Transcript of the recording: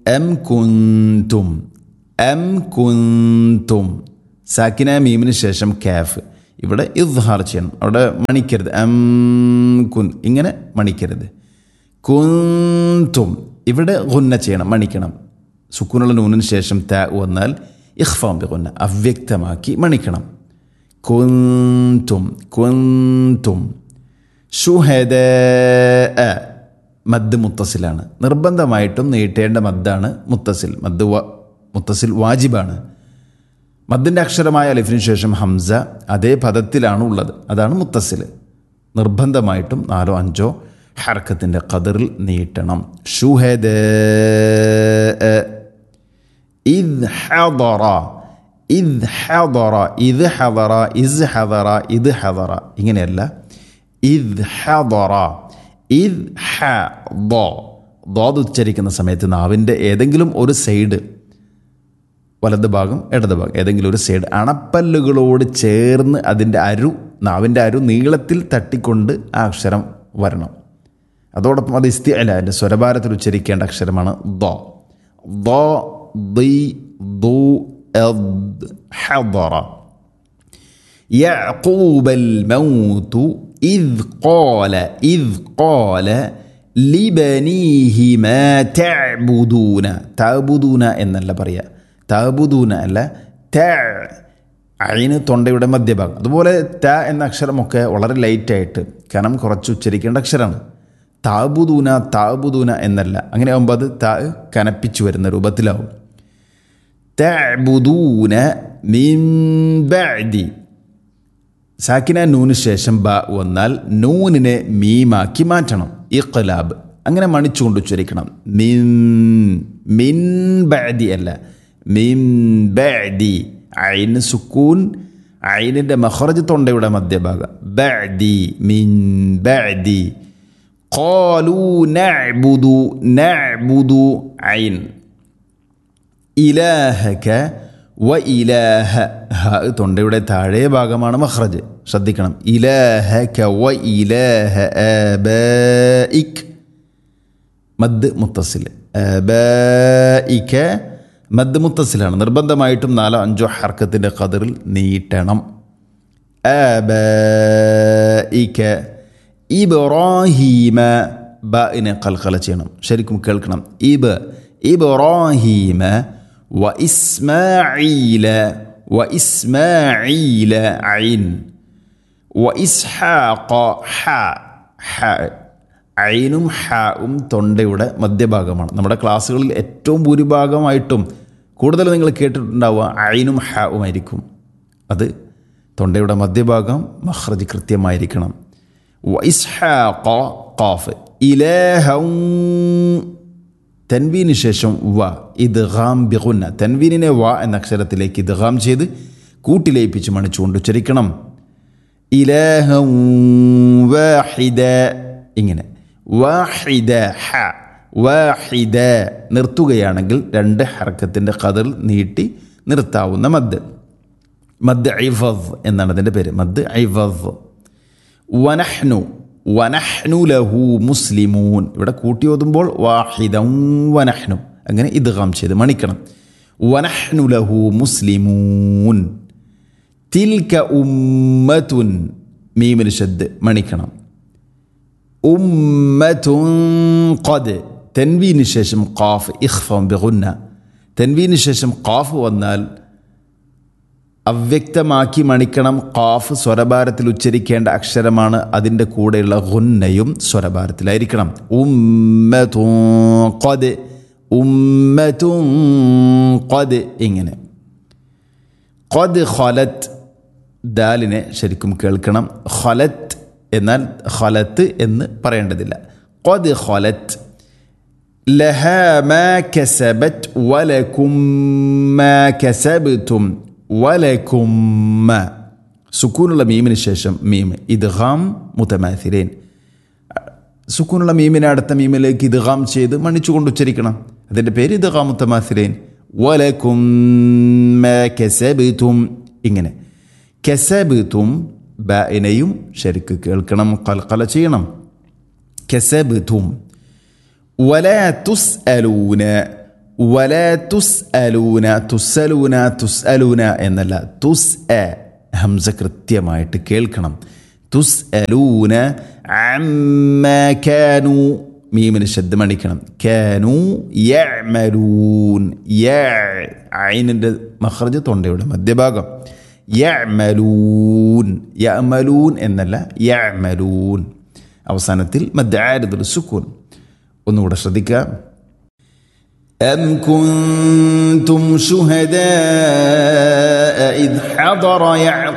M കുന്തും M കുന്തും സാക്കിന മീമിന് ശേഷം കാഫ് ഇവിടെ ഇദ്ഹാർ ചെയ്യണം അവിടെ മണിക്കരുത് എം കുൻ ഇങ്ങനെ മണിക്കരുത് കുന്തും ഇവിടെ ഗുന്ന ചെയ്യണം മണിക്കണം സുക്കൂനുള്ള നൂനിന് ശേഷം ത വന്നാൽ ഇഖ്ഫാം ബി ഗുന്ന അവ്യക്തമാക്കി മണിക്കണം കുന്തും കുന്തും ഷുഹദ മദ് മുത്തസിലാണ് നിർബന്ധമായിട്ടും നീട്ടേണ്ട മദ്ദാണ് മുത്തസിൽ മദ് വ മുത്തസിൽ വാജിബാണ് മദ്ദിൻ്റെ അക്ഷരമായ അലിഫിന് ശേഷം ഹംസ അതേ പദത്തിലാണ് ഉള്ളത് അതാണ് മുത്തസിൽ നിർബന്ധമായിട്ടും നാലോ അഞ്ചോ ഹർക്കത്തിൻ്റെ കതിറിൽ നീട്ടണം ഷുഹദ ഇദ് ഹദറ ഇദ് ഹദറ ഇത് ഹദറ ഇസ് ഹദറ ഇത് ഹദറ ഇങ്ങനെയല്ല ഇദ് ഹദറ ഇദ് ഹ ദോ ദോത് ഉച്ചരിക്കുന്ന സമയത്ത് നാവിൻ്റെ ഏതെങ്കിലും ഒരു സൈഡ് വലത് ഭാഗം ഇടത് ഭാഗം ഏതെങ്കിലും ഒരു സൈഡ് അണപ്പല്ലുകളോട് ചേർന്ന് അതിൻ്റെ അരു നാവിൻ്റെ അരു നീളത്തിൽ തട്ടിക്കൊണ്ട് ആ അക്ഷരം വരണം അതോടൊപ്പം അത് ഇസ്തി അല്ല അതിൻ്റെ സ്വരഭാരത്തിൽ ഉച്ചരിക്കേണ്ട അക്ഷരമാണ് ദോ ദോ ദി ദു എദ് ഹദറ يعقوب الموت إذ قال إذ قال لبنيه ما تعبدون تعبدون എന്നല്ല പറയുക താബുദൂന അല്ല ത അയിന് തൊണ്ടയുടെ മധ്യഭാഗം അതുപോലെ ത എന്ന അക്ഷരമൊക്കെ വളരെ ലൈറ്റായിട്ട് കനം കുറച്ച് ഉച്ചരിക്കേണ്ട അക്ഷരമാണ് താബുദൂന താബുദൂന എന്നല്ല അങ്ങനെ ആകുമ്പോൾ അത് ത കനപ്പിച്ചു വരുന്ന രൂപത്തിലാവും തബുദൂന മിംബി സാക്കിന നൂന് ശേഷം ബ വന്നാൽ നൂനിനെ മീമാക്കി മാറ്റണം ഇഖ്ലാബ് അങ്ങനെ മണിച്ചുകൊണ്ട് ഉച്ചരിക്കണം മിൻ മിൻ ബഅദി അല്ല മിൻ ബഅദി ഐന് സുക്കൂൻ ഐനിൻ്റെ മഹറജ് തൊണ്ടയുടെ മധ്യഭാഗം ബഅദി മിൻ ബഅദി قالوا نعبد نعبد عين ഇലാഹക വ ഇലാഹ ഹ തൊണ്ടയുടെ താഴെ ഭാഗമാണ് മഹ്റജ് ശ്രദ്ധിക്കണം ഇലാഹക വ ഇലാഹ ആബായിക് മദ് മുത്തസിൽ ആബായിക മദ് മുത്തസിലാണ് നിർബന്ധമായിട്ടും നാലോ അഞ്ചോ ഹർക്കത്തിൻ്റെ കതിറിൽ നീട്ടണം ആബായിക ഇബ്രാഹീമ ബിനെ കൽക്കല ചെയ്യണം ശരിക്കും കേൾക്കണം ഇബ് ഇബ്രാഹീമ വ ഇസ്മായില വ ഇസ്മായില ഐൻ വ ഇസ്ഹാഖ ഹ ഹ ഐനും ഹാവും തൊണ്ടയുടെ മധ്യഭാഗമാണ് നമ്മുടെ ക്ലാസ്സുകളിൽ ഏറ്റവും ഭൂരിഭാഗമായിട്ടും കൂടുതൽ നിങ്ങൾ കേട്ടിട്ടുണ്ടാവുക ഐനും ഹാവുമായിരിക്കും അത് തൊണ്ടയുടെ മധ്യഭാഗം മഹ്റജ് കൃത്യമായിരിക്കണം വ ഇസ്ഹാഖ ഖാഫ് ഇലേഹം തൻവീന് ശേഷം വ ഇദ്ഗാം ബിഗുന്ന തൻവീനിനെ വ എന്ന അക്ഷരത്തിലേക്ക് ഇദ്ഗാം ചെയ്ത് കൂട്ടിലയിപ്പിച്ച് മണിച്ചുകൊണ്ട് ഉച്ചരിക്കണം ഇലഹം വാഹിദ ഇങ്ങനെ വാഹിദ ഹ വാഹിദ നിർത്തുകയാണെങ്കിൽ രണ്ട് ഹർക്കത്തിൻ്റെ കതിൽ നീട്ടി നിർത്താവുന്ന മദ് മദ് ഐഫദ് എന്നാണ് അതിൻ്റെ പേര് മദ് ഐഫദ് വനഹ്നു വനഹ്നു ലഹു മുസ്ലിമൂൻ ഇവിടെ കൂട്ടി ഓതുമ്പോൾ വാഹിദം വനഹ്നു അങ്ങനെ ഇദ്ഗാം ചെയ്ത് മണിക്കണം വനഹ്നു ലഹു മുസ്ലിമൂൻ തിൽക ഉമ്മത്തുൻ മീമിൽ ഷദ് മണിക്കണം ഉമ്മത്തുൻ ഖദ് തെൻവീന് ശേഷം ഖാഫ് ഇഖ്ഫം ബിഗുന്ന തെൻവീന് ശേഷം ഖാഫ് വന്നാൽ അവ്യക്തമാക്കി മണിക്കണം ഖാഫ് സ്വരഭാരത്തിൽ ഉച്ചരിക്കേണ്ട അക്ഷരമാണ് അതിൻ്റെ കൂടെയുള്ള ഗുന്നയും സ്വരഭാരത്തിലായിരിക്കണം ഉമ്മത്തുൻ ഖദ് ഉമ്മത്തുൻ ഖദ് ഇങ്ങനെ ഖദ് ഖലത്ത് ദാലിനെ ശരിക്കും കേൾക്കണം ഖലത്ത് എന്നാൽ ഖലത്ത് എന്ന് പറയേണ്ടതില്ല ഖദ് ഖലത്ത് ലഹ മാ കസബത്ത് വലക്കും മാ കസബത്തും വലക്കുമ്മ സുക്കൂനുള്ള മീമിന് ശേഷം മീം ഇദ്ഗാം മുത്തമാഥിരേൻ സുക്കൂനുള്ള മീമിനെ അടുത്ത മീമിലേക്ക് ഇദ്ഗാം ചെയ്ത് മണിച്ചുകൊണ്ട് ഉച്ചരിക്കണം അതിൻ്റെ പേര് ഇദ്ഗാം മുത്തമാഥിരേൻ വലക്കുമ്മ കെസബിത്തും ഇങ്ങനെ കെസബിത്തും ബായിനെയും ശരിക്ക് കേൾക്കണം കൽക്കല ചെയ്യണം കെസബിത്തും വല തുസ് അലൂന വല തുസ് അലൂന തുസ്സലൂന തുസ് അലൂന എന്നല്ല തുസ് എ ഹംസ കൃത്യമായിട്ട് കേൾക്കണം തുസ് അലൂന കാനു മീമിന് ശബ്ദമടിക്കണം കാനു യഅമലൂൻ യ ഐനിൻ്റെ മഖ്റജ് തൊണ്ടയുടെ മധ്യഭാഗം യഅമലൂൻ യഅമലൂൻ എന്നല്ല യഅമലൂൻ അവസാനത്തിൽ മദ്ദാരിദുൽ സുക്കൂൻ ഒന്നുകൂടെ ശ്രദ്ധിക്കുക أم كنتم شهداء إذ حضر يعقوب